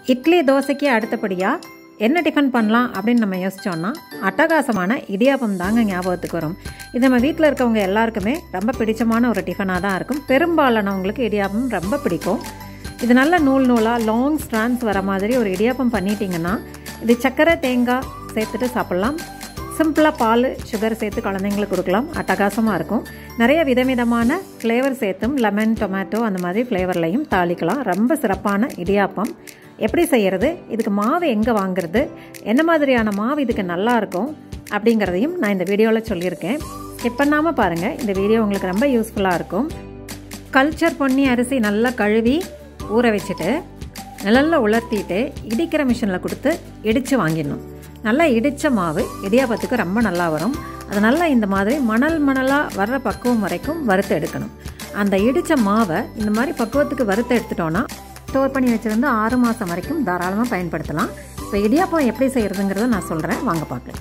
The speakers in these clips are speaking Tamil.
இட்லி தோசைக்கு அடுத்தபடியாக என்ன டிஃபன் பண்ணலாம் அப்படின்னு நம்ம யோசிச்சோன்னா அட்டகாசமான இடியாப்பம் தாங்க ஞாபகத்துக்கு வரும் இது நம்ம வீட்டில் இருக்கவங்க எல்லாருக்குமே ரொம்ப பிடிச்சமான ஒரு டிஃபனாக தான் இருக்கும் பெரும்பாலானவங்களுக்கு இடியாப்பம் ரொம்ப பிடிக்கும் இது நல்ல நூல் நூலாக லாங் ஸ்ட்ராண்ட்ஸ் வர மாதிரி ஒரு இடியாப்பம் பண்ணிட்டீங்கன்னா இது சர்க்கரை தேங்காய் சேர்த்துட்டு சாப்பிட்லாம் சிம்பிளாக பால் சுகர் சேர்த்து குழந்தைங்களுக்கு கொடுக்கலாம் அட்டகாசமாக இருக்கும் நிறைய விதவிதமான ஃப்ளேவர் சேர்த்தும் லெமன் டொமேட்டோ அந்த மாதிரி ஃப்ளேவர்லையும் தாளிக்கலாம் ரொம்ப சிறப்பான இடியாப்பம் எப்படி செய்கிறது இதுக்கு மாவு எங்கே வாங்குறது என்ன மாதிரியான மாவு இதுக்கு நல்லா இருக்கும் அப்படிங்கிறதையும் நான் இந்த வீடியோவில் சொல்லியிருக்கேன் ஸ்கிப் பண்ணாமல் பாருங்கள் இந்த வீடியோ உங்களுக்கு ரொம்ப யூஸ்ஃபுல்லாக இருக்கும் கல்ச்சர் பொன்னி அரிசி நல்லா கழுவி ஊற வச்சுட்டு நல்லா உலர்த்திட்டு இடிக்கிற மிஷினில் கொடுத்து இடித்து வாங்கிடணும் நல்லா இடித்த மாவு இடியாப்பத்துக்கு ரொம்ப நல்லா வரும் அது நல்லா இந்த மாதிரி மணல் மணலாக வர்ற பக்குவம் வரைக்கும் வறுத்து எடுக்கணும் அந்த இடித்த மாவை இந்த மாதிரி பக்குவத்துக்கு வறுத்து எடுத்துட்டோன்னா ஸ்டோர் பண்ணி வச்சுருந்து ஆறு மாதம் வரைக்கும் தாராளமாக பயன்படுத்தலாம் இப்போ இடியாப்பம் எப்படி செய்கிறதுங்கிறத நான் சொல்கிறேன் வாங்க பார்க்கலாம்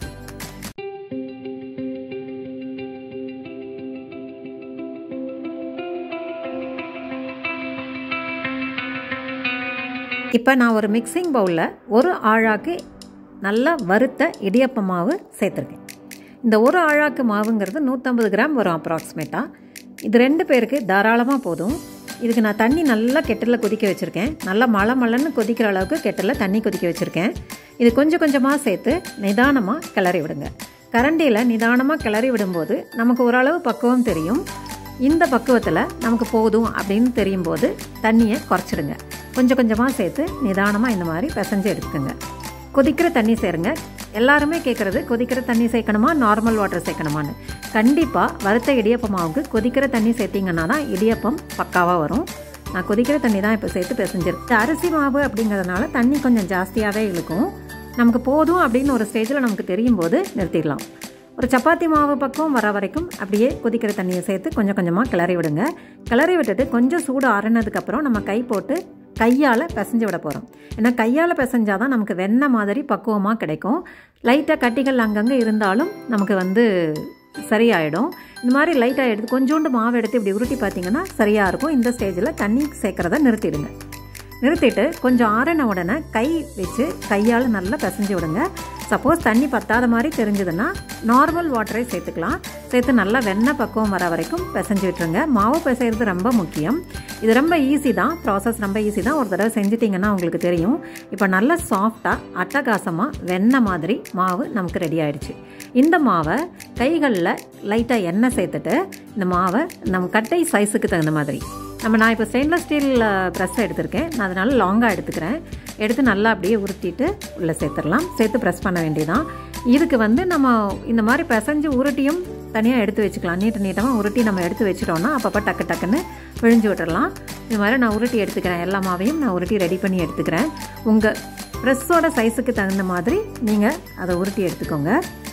இப்போ நான் ஒரு மிக்சிங் பவுலில் ஒரு ஆழாக்கு நல்லா வறுத்த இடியப்ப மாவு சேர்த்துருக்கேன் இந்த ஒரு ஆழாக்கு மாவுங்கிறது நூற்றம்பது கிராம் வரும் அப்ராக்சிமேட்டாக இது ரெண்டு பேருக்கு தாராளமாக போதும் இதுக்கு நான் தண்ணி நல்லா கெட்டில் கொதிக்க வச்சுருக்கேன் நல்லா மழை மழைன்னு கொதிக்கிற அளவுக்கு கெட்டில் தண்ணி கொதிக்க வச்சுருக்கேன் இது கொஞ்சம் கொஞ்சமாக சேர்த்து நிதானமாக கிளறி விடுங்க கரண்டியில் நிதானமாக கிளறி விடும்போது நமக்கு ஓரளவு பக்குவம் தெரியும் இந்த பக்குவத்தில் நமக்கு போதும் அப்படின்னு தெரியும் போது தண்ணியை குறைச்சிடுங்க கொஞ்சம் கொஞ்சமாக சேர்த்து நிதானமாக இந்த மாதிரி பிசைஞ்சு எடுத்துக்கோங்க கொதிக்கிற தண்ணி சேருங்க எல்லாருமே கேட்குறது கொதிக்கிற தண்ணி சேர்க்கணுமா நார்மல் வாட்டர் சேர்க்கணுமான்னு கண்டிப்பாக வறுத்த இடியப்ப மாவுக்கு கொதிக்கிற தண்ணி சேர்த்திங்கன்னா தான் இடியப்பம் பக்காவாக வரும் நான் கொதிக்கிற தண்ணி தான் இப்போ சேர்த்து பிசைஞ்சிருக்கேன் அரிசி மாவு அப்படிங்கிறதுனால தண்ணி கொஞ்சம் ஜாஸ்தியாகவே இழுக்கும் நமக்கு போதும் அப்படின்னு ஒரு ஸ்டேஜில் நமக்கு தெரியும் போது நிறுத்திடலாம் ஒரு சப்பாத்தி மாவு பக்கம் வர வரைக்கும் அப்படியே கொதிக்கிற தண்ணியை சேர்த்து கொஞ்சம் கொஞ்சமாக கிளறி விடுங்க கிளறி விட்டுட்டு கொஞ்சம் சூடு ஆறுனதுக்கப்புறம் நம்ம கை போட்டு கையால் பிசைஞ்சு விட போகிறோம் ஏன்னா கையால் பிசைஞ்சால் தான் நமக்கு வெண்ணெய் மாதிரி பக்குவமாக கிடைக்கும் லைட்டாக கட்டிகள் அங்கங்கே இருந்தாலும் நமக்கு வந்து சரியாயிடும் இந்த மாதிரி லைட்டாக எடுத்து கொஞ்சோண்டு மாவு எடுத்து இப்படி உருட்டி பார்த்தீங்கன்னா சரியாக இருக்கும் இந்த ஸ்டேஜில் தண்ணி சேர்க்குறத நிறுத்திடுங்க நிறுத்திட்டு கொஞ்சம் ஆறின உடனே கை வச்சு கையால் நல்லா பிசைஞ்சு விடுங்க சப்போஸ் தண்ணி பத்தாத மாதிரி தெரிஞ்சதுன்னா நார்மல் வாட்டரை சேர்த்துக்கலாம் சேர்த்து நல்லா வெண்ணெய் பக்குவம் வர வரைக்கும் பிசைஞ்சு விட்டுருங்க மாவு பிசைறது ரொம்ப முக்கியம் இது ரொம்ப ஈஸி தான் ப்ராசஸ் ரொம்ப ஈஸி தான் ஒரு தடவை செஞ்சிட்டிங்கன்னா உங்களுக்கு தெரியும் இப்போ நல்லா சாஃப்டாக அட்டகாசமாக வெண்ணெய் மாதிரி மாவு நமக்கு ரெடி ஆயிடுச்சு இந்த மாவை கைகளில் லைட்டாக எண்ணெய் சேர்த்துட்டு இந்த மாவை நம்ம கட்டை சைஸுக்கு தகுந்த மாதிரி நம்ம நான் இப்போ ஸ்டெயின்லெஸ் ஸ்டீல் ப்ரெஸ் எடுத்திருக்கேன் நான் அதனால் லாங்காக எடுத்துக்கிறேன் எடுத்து நல்லா அப்படியே உருட்டிட்டு உள்ளே சேர்த்துடலாம் சேர்த்து ப்ரெஸ் பண்ண வேண்டியதான் இதுக்கு வந்து நம்ம இந்த மாதிரி பிசைஞ்சு உருட்டியும் தனியாக எடுத்து வச்சுக்கலாம் நீட்டு நீட்டமாக உருட்டி நம்ம எடுத்து வச்சிட்டோம்னா அப்பப்போ டக்கு டக்குன்னு விழிஞ்சு விட்டுறலாம் இது மாதிரி நான் உருட்டி எடுத்துக்கிறேன் எல்லா மாவையும் நான் உருட்டி ரெடி பண்ணி எடுத்துக்கிறேன் உங்கள் ப்ரெஸ்ஸோட சைஸுக்கு தகுந்த மாதிரி நீங்கள் அதை உருட்டி எடுத்துக்கோங்க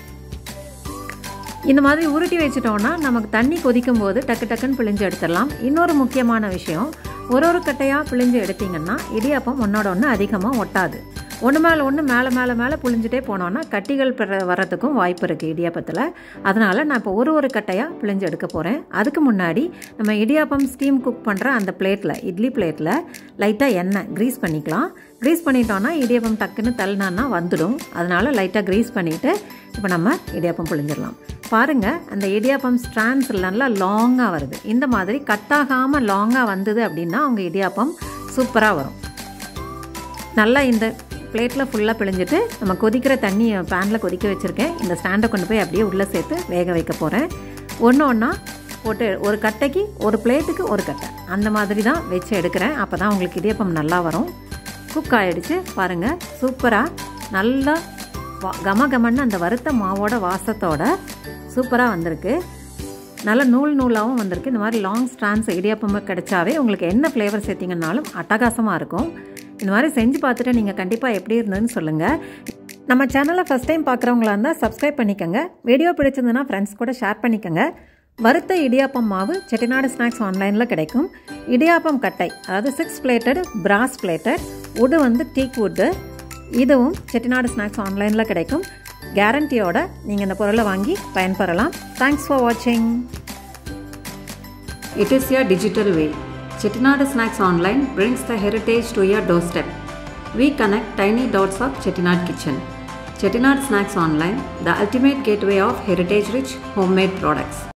இந்த மாதிரி உருட்டி வச்சிட்டோன்னா நமக்கு தண்ணி கொதிக்கும் போது டக்கு டக்குன்னு பிழிஞ்சு எடுத்துடலாம் இன்னொரு முக்கியமான விஷயம் ஒரு ஒரு கட்டையாக பிழிஞ்சு எடுத்திங்கன்னா இடியாப்பம் ஒன்றோட ஒன்று அதிகமாக ஒட்டாது ஒன்று மேலே ஒன்று மேலே மேலே மேலே புழிஞ்சிட்டே போனோன்னா கட்டிகள் பெற வர்றதுக்கும் வாய்ப்பு இருக்குது இடியாப்பத்தில் அதனால் நான் இப்போ ஒரு ஒரு கட்டையாக பிழிஞ்சு எடுக்க போகிறேன் அதுக்கு முன்னாடி நம்ம இடியாப்பம் ஸ்டீம் குக் பண்ணுற அந்த பிளேட்டில் இட்லி பிளேட்டில் லைட்டாக எண்ணெய் க்ரீஸ் பண்ணிக்கலாம் க்ரீஸ் பண்ணிட்டோன்னா இடியாப்பம் டக்குன்னு தள்ளினான்னா வந்துடும் அதனால் லைட்டாக க்ரீஸ் பண்ணிவிட்டு இப்போ நம்ம இடியாப்பம் புழிஞ்சிடலாம் பாருங்கள் அந்த இடியாப்பம் ஸ்ட்ராண்ட்ஸ் நல்லா லாங்காக வருது இந்த மாதிரி கட்டாகாமல் லாங்காக வந்தது அப்படின்னா அவங்க இடியாப்பம் சூப்பராக வரும் நல்லா இந்த பிளேட்டில் ஃபுல்லாக பிழிஞ்சிட்டு நம்ம கொதிக்கிற தண்ணியை பேனில் கொதிக்க வச்சுருக்கேன் இந்த ஸ்டாண்டை கொண்டு போய் அப்படியே உள்ளே சேர்த்து வேக வைக்க போகிறேன் ஒன்று ஒன்றா போட்டு ஒரு கட்டைக்கு ஒரு பிளேட்டுக்கு ஒரு கட்டை அந்த மாதிரி தான் வச்சு எடுக்கிறேன் அப்போ தான் உங்களுக்கு இடியப்பம் நல்லா வரும் குக் ஆகிடுச்சு பாருங்கள் சூப்பராக நல்லா வா கம கமன்னு அந்த வறுத்த மாவோட வாசத்தோட சூப்பராக வந்திருக்கு நல்ல நூல் நூலாகவும் வந்திருக்கு இந்த மாதிரி லாங் ஸ்ட்ராண்ட்ஸ் இடியாப்பமாக கிடைச்சாவே உங்களுக்கு என்ன ஃப்ளேவர் சேர்த்திங்கனாலும் அட்டகாசமாக இருக்கும் இந்த மாதிரி செஞ்சு பார்த்துட்டு நீங்கள் கண்டிப்பாக எப்படி இருந்ததுன்னு சொல்லுங்கள் நம்ம சேனலை ஃபஸ்ட் டைம் பார்க்குறவங்களா இருந்தால் சப்ஸ்கிரைப் பண்ணிக்கோங்க வீடியோ பிடிச்சிருந்ததுன்னா ஃப்ரெண்ட்ஸ் கூட ஷேர் பண்ணிக்கோங்க வறுத்த இடியாப்பம் மாவு செட்டிநாடு ஸ்நாக்ஸ் ஆன்லைனில் கிடைக்கும் இடியாப்பம் கட்டை அதாவது சிக்ஸ் பிளேட்டட் பிராஸ் பிளேட்டட் உடு வந்து டீக் வுட்டு இதுவும் செட்டிநாடு ஸ்நாக்ஸ் ஆன்லைனில் கிடைக்கும் கேரண்டியோட நீங்கள் இந்த பொருளை வாங்கி பயன்பெறலாம் தேங்க்ஸ் ஃபார் வாட்சிங் It is your digital way. Chettinad Snacks Online brings the heritage to your doorstep. we connect tiny dots of Chettinad Kitchen. Chettinad Snacks Online, the ultimate gateway of heritage rich homemade products.